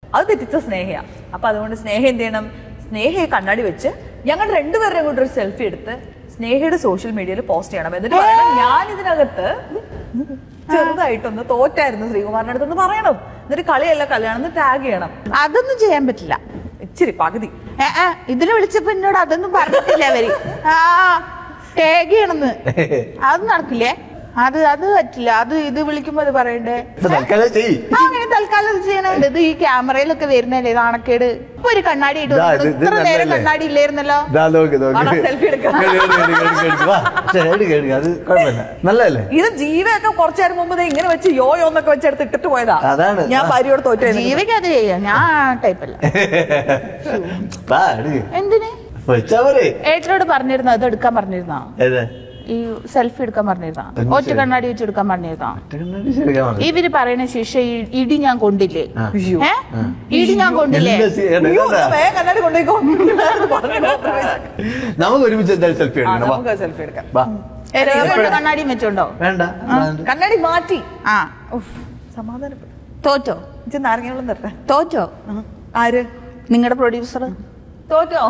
അത് തെറ്റിച്ച സ്നേഹയാ അപ്പൊ അതുകൊണ്ട് സ്നേഹ എന്ത് ചെയ്യണം സ്നേഹയെ കണ്ണാടി വെച്ച് ഞങ്ങൾ രണ്ടുപേരുടെയും കൂടെ ഒരു സെൽഫി എടുത്ത് സ്നേഹയുടെ സോഷ്യൽ മീഡിയയിൽ പോസ്റ്റ് ചെയ്യണം എന്നിട്ട് പറയണം ഞാൻ ഇതിനകത്ത് ചെറുതായിട്ടൊന്ന് തോറ്റായിരുന്നു ശ്രീകുമാറിന്റെ അടുത്തൊന്ന് പറയണം എന്നിട്ട് കളിയല്ല കല്യാണം ടാഗ് ചെയ്യണം അതൊന്നും ചെയ്യാൻ പറ്റില്ല ഇച്ചിരി പകുതി ഏ, ഏ, ഇതിന് വിളിച്ചപ്പോ എന്നോട് അതൊന്നും പറഞ്ഞിട്ടില്ല അവര് ആ ടാഗ് ചെയ്യണമെന്ന് അത് നടക്കില്ലേ അത് അത് പറ്റില്ല അത് ഇത് വിളിക്കുമ്പോ അത് പറയണ്ടേ ഇപ്പൊ തൽക്കാലം ചെയ്യ് ആ, അങ്ങനെ തൽക്കാലം ഇത് ചെയ്യണുണ്ട് ഇത് ഈ ക്യാമറയിലൊക്കെ വരുന്നല്ലേ നാണക്കേട് ഇപ്പൊ ഒരു കണ്ണാടി ഇട്ടു ഇതാ, ഇത് ഇത് ഇത്ര നേരം നല്ലതല്ലേ? കണ്ണാടി ഇല്ലായിരുന്നല്ലോ ഇതാ നോക്ക് നോക്ക് ആടാ, selfie എടുക്കാം. കേട്, കേട്, കേട്, കേട്, കേട്. വാ. പക്ഷേ, കേട്, കേട്, അത് കുഴപ്പമില്ല നല്ലതല്ലേ ഇത് ജീവയൊക്കെ കുറച്ചു നേരം മുമ്പ് ദേ ഇങ്ങനെ വെച്ച് യോ യോ എന്നൊക്കെ വെച്ച് എടുത്ത് ഇട്ടിട്ട് പോയതാ അതാണ്. ഞാൻ ആ. ഭാര്യയോട് തോറ്റു ജീവയ്ക്ക് അത് ചെയ്യാം ഞാൻ ടൈപ്പല്ല വാ എടുക്ക് എന്തിന് വെച്ചാ പോരെ ഏട്ടനോട് പറഞ്ഞിരുന്നോ അത് എടുക്കാൻ പറഞ്ഞിരുന്നോ ഏത് ഈ സെൽഫി എടുക്കാൻ പറഞ്ഞിരുന്നോ എന്ത് ഒറ്റ selfie? കണ്ണാടി വെച്ച് എടുക്കാൻ പറഞ്ഞിരുന്നോ ഒറ്റക്കണ്ണാടി ശരിയാ പറഞ്ഞത്. ഇവര് പറയുന്ന ശേഷം ഈ- ഇടി ഞാൻ കൊണ്ടില്ലേ ആ. ഏ ഇടി ഞാൻ കൊണ്ടില്ലേ എന്താ ചെയ്യണ്ടേ? ഇതെന്താ? വേഗം കണ്ണാടി കൊണ്ടുപോയിക്കോ പറഞ്ഞു നമുക്ക് ഒരുമിച്ച് എന്തായാലും സെൽഫി ആ, എടുക്കണം വാ. നമുക്ക് സെൽഫി എടുക്കാം വാ ഏ, രണ്ട് കണ്ണാടിയും വെച്ചോണ്ടോ വേണ്ട വേണ്ട. കണ്ണാടി മാറ്റി ആ ഉഫ്, സമാധാനപ്പെട്ടു തോറ്റോ ഇച്ചിരി നാരങ്ങ വെള്ളം തരട്ടെ തോറ്റോ ആര് നിങ്ങളുടെ പ്രൊഡ്യൂസർ തോറ്റോ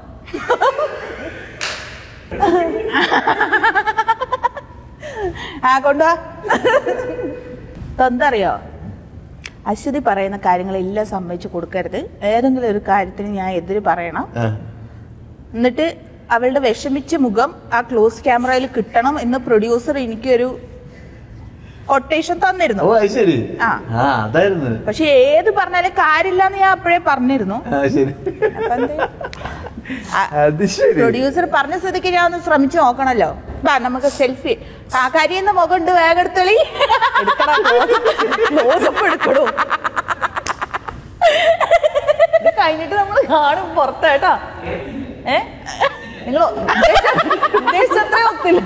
ആ കൊണ്ടുവാ എന്തറിയോ അശ്വതി പറയുന്ന കാര്യങ്ങളെല്ലാം സമ്മതിച്ചു കൊടുക്കരുത് ഏതെങ്കിലും ഒരു കാര്യത്തിന് ഞാൻ എതിര് പറയണം ആ. എന്നിട്ട് അവളുടെ വിഷമിച്ച മുഖം ആ ക്ലോസ് ക്യാമറയിൽ കിട്ടണം എന്ന് പ്രൊഡ്യൂസർ എനിക്കൊരു കൊട്ടേഷൻ തന്നിരുന്നു ഓ അത് ശരി ആ. ആ അതായിരുന്നു പക്ഷെ ഏത് പറഞ്ഞാലും കാര്യമില്ലെന്ന് ഞാൻ അപ്പോഴേ പറഞ്ഞിരുന്നു ആ ശരി അപ്പൊ എന്ത്? ആ, അത് ശരി പ്രൊഡ്യൂസർ പറഞ്ഞ സ്ഥിതിക്ക് ഞാൻ ഒന്ന് ശ്രമിച്ചു നോക്കണല്ലോ ബാ നമുക്ക് സെൽഫി ആ കരിയുന്ന മുഖമുണ്ട് വേഗം എടുത്തോളി എടുക്കടാ ക്ലോസപ്പ് എടുക്കടോ ഇത് കഴിഞ്ഞിട്ട് നമ്മൾ കാണും പുറത്തേട്ടാ ഏ നിങ്ങൾ ഉദ്ദേശിച്ചത്രേ ഒത്തില്ല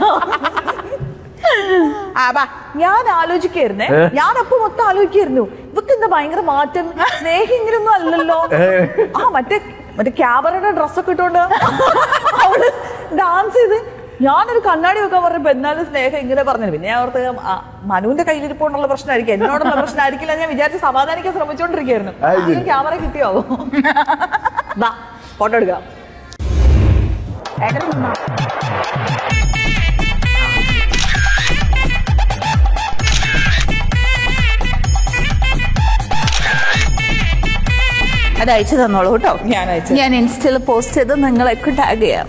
ആ ബാ ഞാൻ ആലോചിക്കായിരുന്നേ ഞാൻ അപ്പൊ മൊത്തം ആലോചിക്കായിരുന്നു ഇവക്ക് എന്താ ഭയങ്കര മാറ്റം സ്നേഹം ഇങ്ങനൊന്നും അല്ലല്ലോ ആ മറ്റേ മറ്റേ ക്യാമറയുടെ ഡ്രസ്സൊക്കെ ഇട്ടോണ്ട് അവള് ഡാൻസ് ചെയ്ത് ഞാനൊരു കണ്ണാടി വെക്കാൻ പറഞ്ഞപ്പോ എന്നാലും സ്നേഹം ഇങ്ങനെ പറഞ്ഞു പിന്നെ ഞാൻ ഓർത്ത് ആ, മനുവിന്റെ കയ്യിലിരിപ്പോണ്ടുള്ള പ്രശ്നമായിരിക്കും എന്നോടുള്ള പ്രശ്നമായിരിക്കില്ല ഞാൻ വിചാരിച്ച് സമാധാനിക്കാൻ ശ്രമിച്ചോണ്ടിരിക്കായിരുന്നു അത് ശരി. ക്യാമറ കിട്ടിയാവോ വാ ഫോട്ടോ എടുക്കാം ഏട്ടൻ നിന്നോ. അത് അയച്ചു തന്നോളൂ കേട്ടോ ഞാൻ അയച്ചു ഞാൻ ഇൻസ്റ്റയിൽ പോസ്റ്റ് ചെയ്ത് നിങ്ങളെയൊക്കെ ടാഗ് ചെയ്യാം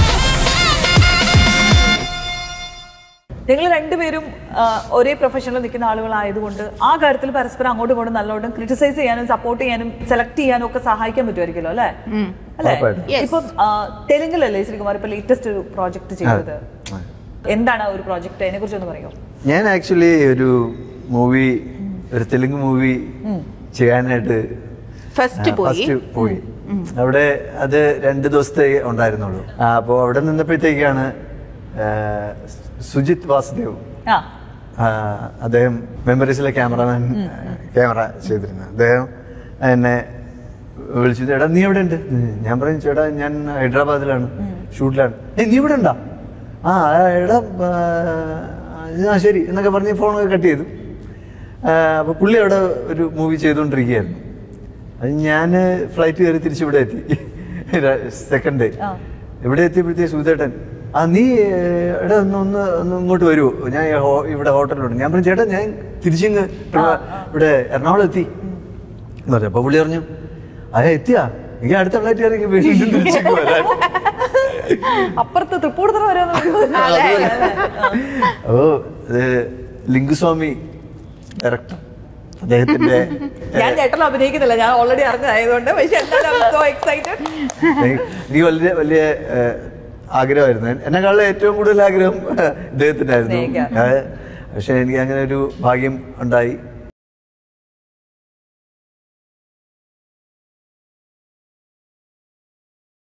നിങ്ങൾ രണ്ടുപേരും ആ, ഒരേ പ്രൊഫഷനിൽ നിൽക്കുന്ന ആളുകളായതുകൊണ്ട് ആ കാര്യത്തിൽ പരസ്പരം അങ്ങോട്ടും ഇങ്ങോട്ടും നല്ലോണം ക്രിട്ടിസൈസ് ചെയ്യാനും സപ്പോർട്ട് ചെയ്യാനും സെലക്ട് ചെയ്യാനും ഒക്കെ സഹായിക്കാൻ പറ്റുമായിരിക്കുമല്ലോ അല്ലേ അല്ലേ ഉറപ്പായിട്ടും. Yes. ഇപ്പം ആ, തെലുങ്കിലല്ലേ ശ്രീകുമാർ ഇപ്പൊ ലേറ്റസ്റ്റ് ഒരു പ്രോജക്ട് ചെയ്തത് എന്താണ് ആ ഒരു പ്രോജക്ട് അതിനെ കുറിച്ച് ഒന്ന് പറയോ ഞാൻ ആക്ച്വലി ഒരു മൂവി ഒരു തെലുങ്ക് മൂവി ചെയ്യാനായിട്ട് ഫസ്റ്റ് പോയി ഫസ്റ്റ് പോയി അവിടെ അത് രണ്ട് ദിവസത്തെ ഉണ്ടായിരുന്നുള്ളൂ ആ, അപ്പോ അവിടെ നിന്നപ്പോഴത്തേക്കാണ് ആ, സുജിത് വാസുദേവ് ആ ആ, അദ്ദേഹം മെമ്മറീസിലെ ക്യാമറമാൻ ക്യാമറ ചെയ്തിരുന്നത് അദ്ദേഹം എന്നെ വിളിച്ചു ചേട്ടാ നീ എവിടെ ഉണ്ട് ഞാൻ പറഞ്ഞു ചേട്ടാ ഞാൻ ഹൈദരാബാദിലാണ് ഷൂട്ടിലാണ് ഏ നീ ഇവിടെ ഉണ്ടോ ആ ആ, എടാ ആ, ആ ശരി എന്നൊക്കെ പറഞ്ഞ് ഫോണൊക്കെ കട്ട് ചെയ്തു ആ, അപ്പൊ പുള്ളി അവിടെ ഒരു മൂവി ചെയ്തുകൊണ്ടിരിക്കുകയായിരുന്നു അത് ഞാൻ ഫ്ലൈറ്റ് കയറി തിരിച്ചിവിടെ എത്തി സെക്കൻഡ് ഡേ ആ. ഇവിടെ എത്തിയപ്പോഴത്തേ സുധേട്ടൻ ആ നീ ഏ, എടാ ഒന്ന് ഒന്ന് ഒന്ന് ഇങ്ങോട്ട് വരുമോ ഞാൻ ഈ ഹോ- ഇവിടെ ഹോട്ടലിലുണ്ട് ഞാൻ പറഞ്ഞു ചേട്ടാ ഞാൻ തിരിച്ചിങ്ങ് ഇവിടെ- ഇവിടെ എറണാകുളം എത്തി എന്ന് പറഞ്ഞു അപ്പൊ പുള്ളി പറഞ്ഞു അതെ എത്തിയാ എനിക്ക് അടുത്ത ഫ്ലൈറ്റ് കയറി വീണ്ടും തിരിച്ചിങ്ങ് വരാൻ അപ്പുറത്ത് തൃപ്പൂണിത്തറ വരെ ഓ ഇത് ലിംഗുസ്വാമി ഡയറക്ടർ അദ്ദേഹത്തിന്റെ ഞാൻ ചേട്ടൻ അഭിനയിക്കുന്നില്ല ഞാൻ ഓൾറെഡി അറിഞ്ഞതായതുകൊണ്ട് പക്ഷെ എന്തായാലും സോ എക്സൈറ്റഡ് എനിക്ക് വലിയ വലിയ ഏഹ്, ആഗ്രഹമായിരുന്നു എന്നെക്കാളും ഏറ്റവും കൂടുതൽ ആഗ്രഹം ഇദ്ദേഹത്തിനായിരുന്നു സ്നേഹിക്കാൻ. അതെ. പക്ഷെ എനിക്ക് അങ്ങനെ ഒരു ഭാഗ്യം ഉണ്ടായി